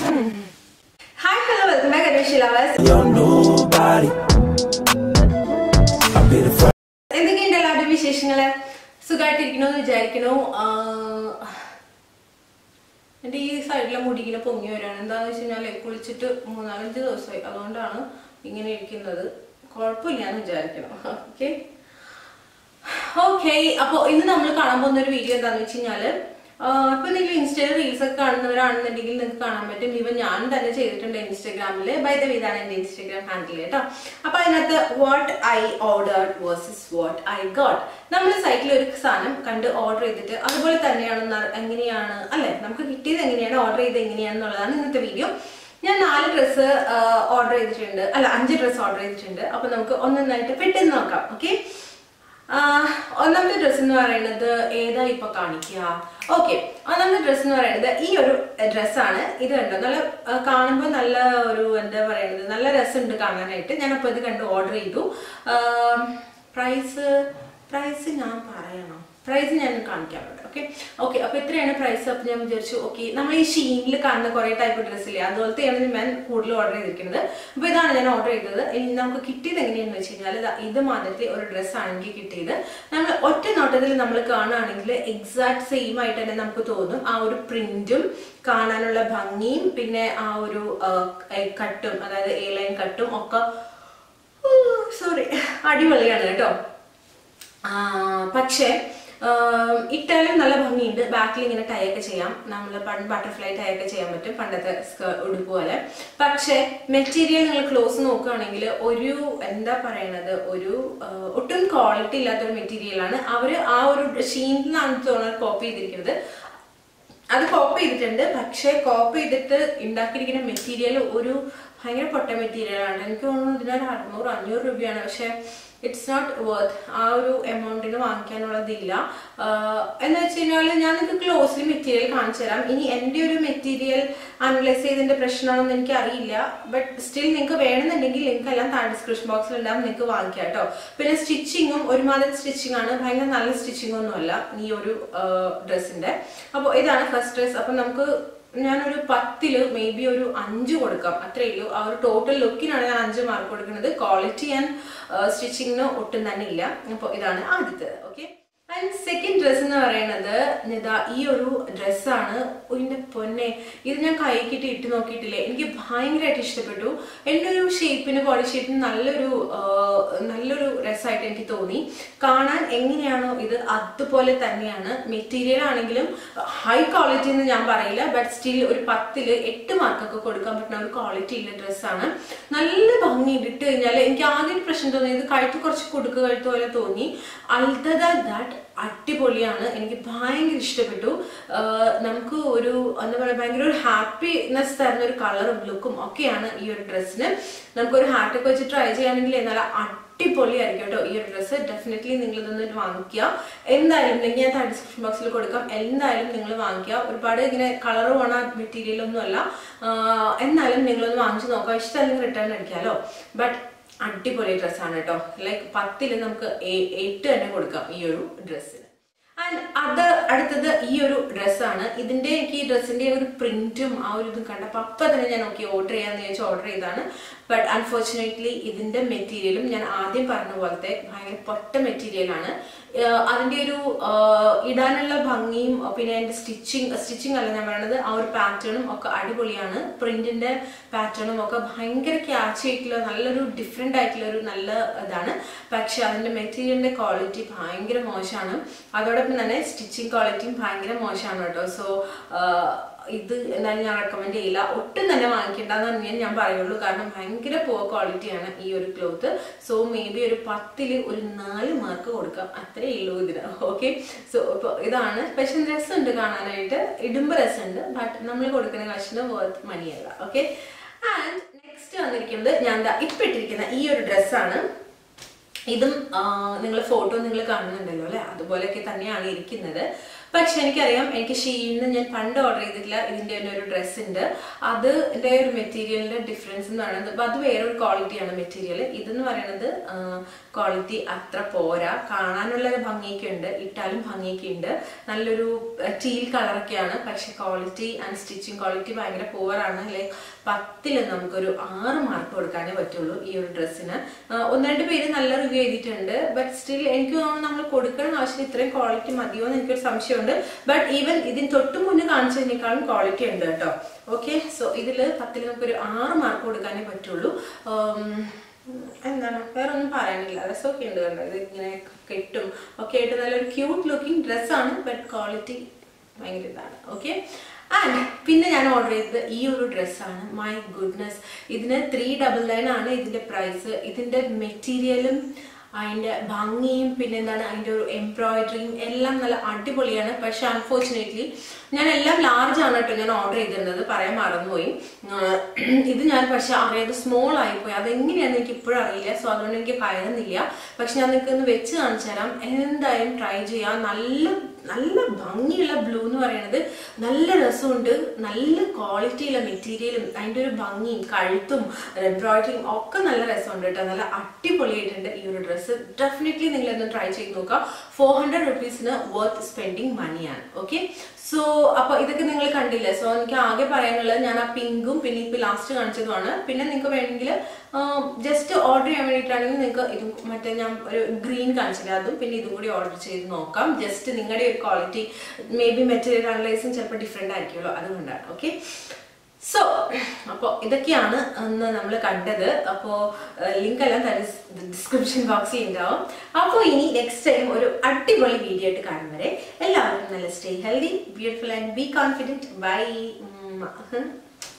Hi hello welcome back അഡ്വഷി lovers You're nobody. I've been a friend. എന്തൊക്കെയുണ്ട് എല്ലാവരുടെയും വിശേഷങ്ങള് സുഖമായിട്ടിരിക്കണോ എന്ന് വിചാരിക്കണു എന്റെ ഈ സൈഡിലെ മുടി ഇങ്ങനെ പൊങ്ങി വരികയാണ് എന്താന്ന് വെച്ച് കഴിഞ്ഞാൽ കുളിച്ചിട്ട് മൂന്നാലഞ്ച് ദിവസമായി അതുകൊണ്ടാണ് ഇങ്ങനെ ഇരിക്കുന്നത് കുഴപ്പമില്ല എന്ന് വിചാരിക്കണം ഓക്കെ ഓക്കെ അപ്പോൾ ഇന്ന് നമ്മൾ കാണാൻ പോകുന്ന ഒരു വീഡിയോ എന്താണെന്ന് വെച്ച് കഴിഞ്ഞാല് ഇപ്പൊ നിങ്ങൾ ഇൻസ്റ്റയിൽ റീൽസ് ഒക്കെ കാണുന്നവരാണെന്നുണ്ടെങ്കിൽ നിങ്ങൾക്ക് കാണാൻ പറ്റും ഇവൻ ഞാൻ തന്നെ ചെയ്തിട്ടുണ്ട് ഇൻസ്റ്റാഗ്രാമിൽ ബൈ ദ ഇതാണ് എന്റെ ഇൻസ്റ്റാഗ്രാം ഹാൻഡിൽ കേട്ടോ അപ്പൊ അതിനകത്ത് what I ordered versus what I got നമ്മൾ സൈറ്റിൽ ഒരു സാധനം കണ്ട് ഓർഡർ ചെയ്തിട്ട് അതുപോലെ തന്നെയാണ് ന- എങ്ങനെയാണ് അല്ലെ നമുക്ക് കിട്ടിയത് എങ്ങനെയാണ് ഓർഡർ ചെയ്ത് എങ്ങനെയാണെന്നുള്ളതാണ് ഇന്നത്തെ വീഡിയോ ഞാൻ നാല് ഡ്രസ്സ് ഓർഡർ ചെയ്തിട്ടുണ്ട് അല്ല അഞ്ച് ഡ്രസ്സ് ഓർഡർ ചെയ്തിട്ടുണ്ട് അപ്പൊ നമുക്ക് ഒന്നൊന്നായിട്ട് പെട്ടെന്ന് നോക്കാം ഓക്കെ ഒന്നാമത്തെ ഡ്രസ്സ് എന്ന് പറയുന്നത് ഏതാ ഇപ്പൊ കാണിക്കുക ഓക്കെ ഒന്നാമത്തെ ഡ്രസ്സ് എന്ന് പറയുന്നത് ഈ ഒരു ഡ്രസ്സാണ് ഇത് കണ്ടോ നല്ല കാണുമ്പോൾ നല്ല ഒരു എന്താ പറയുന്നത് നല്ല രസമുണ്ട് കാണാനായിട്ട് ഞാൻ അപ്പോൾ ഇത് കണ്ട് ഓർഡർ ചെയ്തു പ്രൈസ് പ്രൈസ് ഞാൻ പറയണോ പ്രൈസ് ഞാൻ കാണിക്കാൻ പറ്റും ഓക്കെ ഓക്കെ അപ്പൊ ഇത്രയാണ് പ്രൈസ് അപ്പൊ ഞാൻ വിചാരിച്ചു ഓക്കെ നമ്മൾ ഈ ഷീനിൽ കാണുന്ന കുറെ ടൈപ്പ് ഡ്രസ്സില്ലേ അതുപോലത്തെയാണ് ഞാൻ കൂടുതൽ ഓർഡർ ചെയ്തിരിക്കുന്നത് അപ്പൊ ഇതാണ് ഞാൻ ഓർഡർ ചെയ്തത് ഇനി നമുക്ക് കിട്ടിയത് എങ്ങനെയാണെന്ന് വെച്ച് കഴിഞ്ഞാൽ ദാ ഇത് മാതിരത്തെ ഒരു ഡ്രസ്സാണ് എനിക്ക് കിട്ടിയത് നമ്മൾ ഒറ്റ നോട്ടത്തിൽ നമ്മൾ കാണുകയാണെങ്കിൽ എക്സാക്ട് സെയിം ആയിട്ട് തന്നെ നമുക്ക് തോന്നും ആ ഒരു പ്രിന്റും കാണാനുള്ള ഭംഗിയും പിന്നെ ആ ഒരു ആ, കട്ടും അതായത് എ ലൈൻ കട്ടും ഒക്കെ സോറി അടിപൊളിയാണ് കേട്ടോ ആ, പക്ഷേ ആം, ഇട്ടാലും നല്ല ഭംഗിയുണ്ട് ബാക്കിൽ ഇങ്ങനെ ടൈ ഒക്കെ ചെയ്യാം നമ്മൾ പണ്ട് ബട്ടർഫ്ലൈ ടൈ ഒക്കെ ചെയ്യാൻ പറ്റും പണ്ടത്തെ സ്ക- ഉടുപ്പ് പോലെ പക്ഷേ മെറ്റീരിയൽ നിങ്ങൾ ക്ലോസ് നോക്കുകയാണെങ്കിൽ ഒരു എന്താ പറയണത് ഒരു ആ, ഒട്ടും ക്വാളിറ്റി ഇല്ലാത്തൊരു മെറ്റീരിയലാണ് അവർ ആ ഒരു ഷീനിൽ നിന്നാണ് തോന്നുന്നത് കോപ്പി ചെയ്തിരിക്കുന്നത് അത് കോപ്പി ചെയ്തിട്ടുണ്ട് പക്ഷേ കോപ്പി ചെയ്തിട്ട് ഉണ്ടാക്കിയിരിക്കുന്ന മെറ്റീരിയൽ ഒരു ഭയങ്കര പൊട്ട മെറ്റീരിയലാണ് എനിക്ക് തോന്നുന്നു ഇതിനൊരു അറുന്നൂറ് അഞ്ഞൂറ് രൂപയാണ് പക്ഷെ ഇറ്റ്സ് നോട്ട് വർത്ത് ആ ഒരു എമൗണ്ടിന് വാങ്ങിക്കാനുള്ളതില്ല ആഹ് എന്ന് വെച്ച് കഴിഞ്ഞാൽ ഞാൻ നിങ്ങൾക്ക് ക്ലോസ്ലി മെറ്റീരിയൽ കാണിച്ചു തരാം ഇനി എൻ്റെ ഒരു മെറ്റീരിയൽ അനലൈസ് ചെയ്തതിന്റെ പ്രശ്നമാണെന്ന് എനിക്ക് അറിയില്ല ബട്ട് സ്റ്റിൽ നിങ്ങൾക്ക് വേണമെന്നുണ്ടെങ്കിൽ ലിങ്ക് എല്ലാം താഴെ ഡിസ്ക്രിപ്ഷൻ ബോക്സിൽ ഉണ്ടാവും നിങ്ങൾക്ക് വാങ്ങിക്കാം കേട്ടോ പിന്നെ സ്റ്റിച്ചിങ്ങും ഒരുമാതിരി സ്റ്റിച്ചിങ് ആണ് ഭയങ്കര നല്ല സ്റ്റിച്ചിങ് ഒന്നുമല്ല ഈ ഒരു ഡ്രസ്സിന്റെ അപ്പോൾ ഇതാണ് ഫസ്റ്റ് ഡ്രസ് അപ്പം നമുക്ക് ഞാനൊരു പത്തില് മേ ബി ഒരു അഞ്ച് കൊടുക്കാം അത്രേ ഉള്ളൂ ആ ഒരു ടോട്ടൽ ലുക്കിനാണ് ഞാൻ അഞ്ച് മാർക്ക് കൊടുക്കുന്നത് ക്വാളിറ്റി ആൻഡ് സ്റ്റിച്ചിങ്ങിന് ഒട്ടും തന്നെ ഇല്ല അപ്പോൾ ഇതാണ് ആദ്യത്തേത് ഓക്കെ ആൻഡ് സെക്കൻഡ് ഡ്രസ്സ് എന്ന് പറയുന്നത് ഇതാ ഈ ഒരു ഡ്രസ്സാണ് ഇതിന്റെ പൊന്നെ ഇത് ഞാൻ കൈക്കിട്ട് ഇട്ട് നോക്കിയിട്ടില്ലേ എനിക്ക് ഭയങ്കരമായിട്ട് ഇഷ്ടപ്പെട്ടു എൻ്റെ ഒരു ഷേപ്പിന് ബോഡി ഷേപ്പിന് നല്ലൊരു ആ, നല്ലൊരു രസമായിട്ട് എനിക്ക് തോന്നി കാണാൻ എങ്ങനെയാണോ ഇത് അതുപോലെ തന്നെയാണ് മെറ്റീരിയൽ ആണെങ്കിലും ഹൈ ക്വാളിറ്റി എന്ന് ഞാൻ പറയില്ല ബട്ട് സ്റ്റിൽ ഒരു പത്തില് എട്ട് മാർക്കൊക്കെ കൊടുക്കാൻ പറ്റുന്ന ഒരു ക്വാളിറ്റി ഉള്ള ഡ്രസ്സാണ് നല്ല ഭംഗി ഇട്ട് കഴിഞ്ഞാൽ എനിക്ക് ആദ്യം ഒരു പ്രശ്നം തോന്നിയത് കഴുത്ത് കുറച്ച് കൊടുക്ക് കഴുത്ത് പോലെ തോന്നി അൽദ ദാറ്റ് അടിപൊളിയാണ് എനിക്ക് ഭയങ്കര ഇഷ്ടപ്പെട്ടു ആഹ് നമുക്ക് ഒരു എന്താ പറയുക ഭയങ്കര ഒരു ഹാപ്പിനെസ് തരുന്ന ഒരു കളറും ലുക്കും ഒക്കെയാണ് ഈ ഒരു ഡ്രസ്സിന് നമുക്കൊരു ഹാറ്റൊക്കെ വെച്ച് ട്രൈ ചെയ്യുകയാണെങ്കിൽ നല്ല അടിപൊളിയായിരിക്കും കേട്ടോ ഈ ഒരു ഡ്രസ്സ് ഡെഫിനറ്റ്ലി നിങ്ങൾ ഇതൊന്ന് വാങ്ങിക്കുക എന്തായാലും ലിങ്ക് ഞാൻ ഡിസ്ക്രിപ്ഷൻ ബോക്സിൽ കൊടുക്കാം എന്തായാലും നിങ്ങൾ വാങ്ങിക്കുക ഒരുപാട് ഇങ്ങനെ കളർ പോണ മെറ്റീരിയൽ ഒന്നും അല്ല ആഹ് എന്നാലും നിങ്ങളൊന്ന് വാങ്ങിച്ചു നോക്കാം ഇഷ്ടമല്ലെങ്കിൽ റിട്ടേൺ അടിക്കാമല്ലോ ബട്ട് അടിപൊളി ഡ്രസ്സാണ് കേട്ടോ ലൈക്ക് പത്തിൽ നമുക്ക് എ- എട്ട് തന്നെ കൊടുക്കാം ഈ ഒരു ഡ്രസ്സിന് ആൻഡ് അത് അടുത്തത് ഈ ഒരു ഡ്രസ്സാണ് ഇതിന്റെ എനിക്ക് ഈ ഡ്രസ്സിന്റെ ഒരു പ്രിന്റും ആ ഒരു ഇതും കണ്ടപ്പോൾ അപ്പം തന്നെ ഞാൻ ഓക്കെ ഓർഡർ ചെയ്യാന്ന് ചോദിച്ചാൽ ഓർഡർ ചെയ്താണ് ബട്ട് അൺഫോർച്ചുനേറ്റ്ലി ഇതിന്റെ മെറ്റീരിയലും ഞാൻ ആദ്യം പറഞ്ഞ പോലത്തെ ഭയങ്കര പൊട്ട മെറ്റീരിയലാണ് അതിന്റെ ഒരു ആഹ് ഇടാനുള്ള ഭംഗിയും പിന്നെ അതിന്റെ സ്റ്റിച്ചിങ് സ്റ്റിച്ചിങ് അല്ല ഞാൻ പറയുന്നത് ആ ഒരു പാറ്റേണും ഒക്കെ അടിപൊളിയാണ് പ്രിന്റിന്റെ പാറ്റേണും ഒക്കെ ഭയങ്കര ക്യാച്ച് ആയിട്ടുള്ള നല്ലൊരു ഡിഫറെന്റ് ആയിട്ടുള്ള ഒരു നല്ല ഇതാണ് പക്ഷെ അതിന്റെ മെറ്റീരിയലിന്റെ ക്വാളിറ്റി ഭയങ്കര മോശമാണ് അതോടൊപ്പം തന്നെ സ്റ്റിച്ചിങ് ക്വാളിറ്റിയും ഭയങ്കര മോശമാണ് കേട്ടോ സോ ഇത് എന്തായാലും ഞാൻ റെക്കമെൻഡ് ചെയ്യില്ല ഒട്ടും തന്നെ വാങ്ങിക്കേണ്ടെന്ന് തന്നെ ഞാൻ പറയുള്ളൂ കാരണം ഭയങ്കര പുവർ ക്വാളിറ്റിയാണ് ഈ ഒരു ക്ലോത്ത് സോ മേ ബി ഒരു പത്തില് ഒരു നാല് മാർക്ക് കൊടുക്കാം അത്രേ ഉള്ളൂ ഇതിന് ഓക്കെ സോ ഇപ്പോൾ ഇതാണ് പക്ഷെ രസമുണ്ട് കാണാനായിട്ട് ഇടുമ്പോൾ രസമുണ്ട് ബട്ട് നമ്മൾ കൊടുക്കുന്ന കാശിന് വർത്ത് മണിയല്ല ഓക്കെ ആൻഡ് നെക്സ്റ്റ് വന്നിരിക്കുന്നത് ഞാൻ ദാ ഇപ്പം ഇട്ടിരിക്കുന്ന ഈ ഒരു ഡ്രസ്സാണ് ഇതും നിങ്ങൾ ഫോട്ടോ നിങ്ങൾ കാണുന്നുണ്ടല്ലോ അല്ലെ അതുപോലെയൊക്കെ തന്നെയാണ് ഇരിക്കുന്നത് പക്ഷെ എനിക്കറിയാം എനിക്ക് ഷീന്ന് ഞാൻ പണ്ട് ഓർഡർ ചെയ്തിട്ടില്ല ഇതിന്റെ തന്നെ ഒരു ഡ്രസ്സ് ഉണ്ട് അത് ഇതിന്റെ ഒരു മെറ്റീരിയലിന്റെ ഡിഫറൻസ് എന്ന് പറയുന്നത് അപ്പൊ അത് വേറൊരു ക്വാളിറ്റിയാണ് മെറ്റീരിയൽ ഇതെന്ന് പറയുന്നത് ക്വാളിറ്റി അത്ര പോരാ കാണാനുള്ള ഒരു ഭംഗിയൊക്കെ ഉണ്ട് ഇട്ടാലും ഭംഗിയൊക്കെ ഉണ്ട് നല്ലൊരു ടീൽ കളറൊക്കെയാണ് പക്ഷെ ക്വാളിറ്റി ആൻഡ് സ്റ്റിച്ചിങ് ക്വാളിറ്റി ഭയങ്കര പോവറാണ് ലൈക്ക് പത്തില് നമുക്കൊരു ആറ് മാർക്ക് കൊടുക്കാനേ പറ്റുള്ളൂ ഈ ഒരു ഡ്രസ്സിന് ഒന്ന് രണ്ട് പേര് നല്ല റിവ്യൂ ചെയ്തിട്ടുണ്ട് ബട്ട് സ്റ്റിൽ എനിക്ക് തോന്നുന്നു നമ്മൾ കൊടുക്കണം ആവശ്യം ഇത്രയും ക്വാളിറ്റി മതിയോ എന്ന് എനിക്കൊരു സംശയമുണ്ട് ബട്ട് ഈവൻ ഇതിന് തൊട്ട് മുന്നേ കാണിച്ചതിനേക്കാളും ക്വാളിറ്റി ഉണ്ട് കേട്ടോ ഓക്കെ സോ ഇതിൽ പത്തിൽ നമുക്കൊരു ആറ് മാർക്ക് കൊടുക്കാനേ പറ്റുള്ളൂ ഉം, എന്താണ് വേറെ ഒന്നും പറയാനില്ല രസമൊക്കെ ഉണ്ട് കണ്ടോ ഇത് ഇങ്ങനെ കെട്ടും ഒക്കെ ആയിട്ട് നല്ലൊരു ക്യൂട്ട് ലുക്കിംഗ് ഡ്രസ്സാണ് ബട്ട് ക്വാളിറ്റി ഭയങ്കര ഇതാണ് ഓക്കെ ആൻഡ് പിന്നെ ഞാൻ ഓർഡർ ചെയ്തത് ഈ ഒരു ഡ്രസ്സാണ് മൈ ഗുഡ്നസ് ഇതിന് ത്രീ ഡബിൾ നയൻ ആണ് ഇതിന്റെ പ്രൈസ് ഇതിന്റെ മെറ്റീരിയലും അതിന്റെ ഭംഗിയും പിന്നെ എന്താണ് അതിന്റെ ഒരു എംബ്രോയിഡറിയും എല്ലാം നല്ല അടിപൊളിയാണ് പക്ഷെ അൺഫോർച്ചുനേറ്റ്ലി ഞാൻ എല്ലാം ലാർജ് ആണ് കേട്ടോ ഞാൻ ഓർഡർ ചെയ്തിരുന്നത് പറയാൻ മറന്നുപോയി ആഹ് ഇത് ഞാൻ പക്ഷെ അറിയാതെ സ്മോൾ ആയിപ്പോയി അതെങ്ങനെയാണെന്ന് എനിക്ക് ഇപ്പോഴും അറിയില്ല സോ അതുകൊണ്ട് എനിക്ക് പറയുന്നില്ല പക്ഷെ ഞാൻ നിങ്ങൾക്ക് ഒന്ന് വെച്ച് കാണിച്ചു തരാം എന്തായാലും ട്രൈ ചെയ്യാം നല്ല നല്ല ഭംഗിയുള്ള ബ്ലൂ എന്ന് പറയുന്നത് നല്ല രസമുണ്ട് നല്ല ക്വാളിറ്റിയുള്ള മെറ്റീരിയലും അതിൻ്റെ ഒരു ഭംഗിയും കഴുത്തും എംബ്രോയിഡറിയും ഒക്കെ നല്ല രസമുണ്ട് കേട്ടോ നല്ല അടിപൊളിയായിട്ടുണ്ട് ഈ ഒരു ഡ്രസ്സ് ഡെഫിനറ്റ്ലി നിങ്ങൾ ഒന്ന് ട്രൈ ചെയ്ത് നോക്കുക ഫോർ ഹൺഡ്രഡ് റുപ്പീസിന് വർത്ത് സ്പെൻഡിങ് മണിയാണ് ഓക്കെ സോ അപ്പൊ ഇതൊക്കെ നിങ്ങൾ കണ്ടില്ലേ സോ എനിക്ക് ആകെ പറയാനുള്ളത് ഞാൻ ആ പിങ്കും പിന്നെ ഇപ്പൊ ലാസ്റ്റ് കാണിച്ചതുമാണ് പിന്നെ നിങ്ങൾക്ക് വേണമെങ്കിൽ ജസ്റ്റ് ഓർഡർ ചെയ്യാൻ വേണ്ടിയിട്ടാണെങ്കിൽ നിങ്ങൾക്ക് ഇതും മറ്റേ ഞാൻ ഒരു ഗ്രീൻ കാണിച്ചില്ല അതും പിന്നെ ഇതും കൂടി ഓർഡർ ചെയ്ത് നോക്കാം ജസ്റ്റ് നിങ്ങളുടെ ഒരു ക്വാളിറ്റി മേ ബി മെറ്റീരിയൽ അനലൈസും ചിലപ്പോൾ ഡിഫറെൻ്റ് ആയിരിക്കുമല്ലോ അതുകൊണ്ടാണ് ഓക്കെ സോ അപ്പോൾ ഇതൊക്കെയാണ് അന്ന് നമ്മൾ കണ്ടത് അപ്പോൾ ലിങ്ക് എല്ലാം തന്നെ ഡിസ്ക്രിപ്ഷൻ ബോക്സിൽ ഉണ്ടാവും അപ്പോൾ ഇനി നെക്സ്റ്റ് ടൈം ഒരു അടിപൊളി വീഡിയോ ആയിട്ട് കാണും വരെ എല്ലാവരും നല്ല stay healthy beautiful and be confident by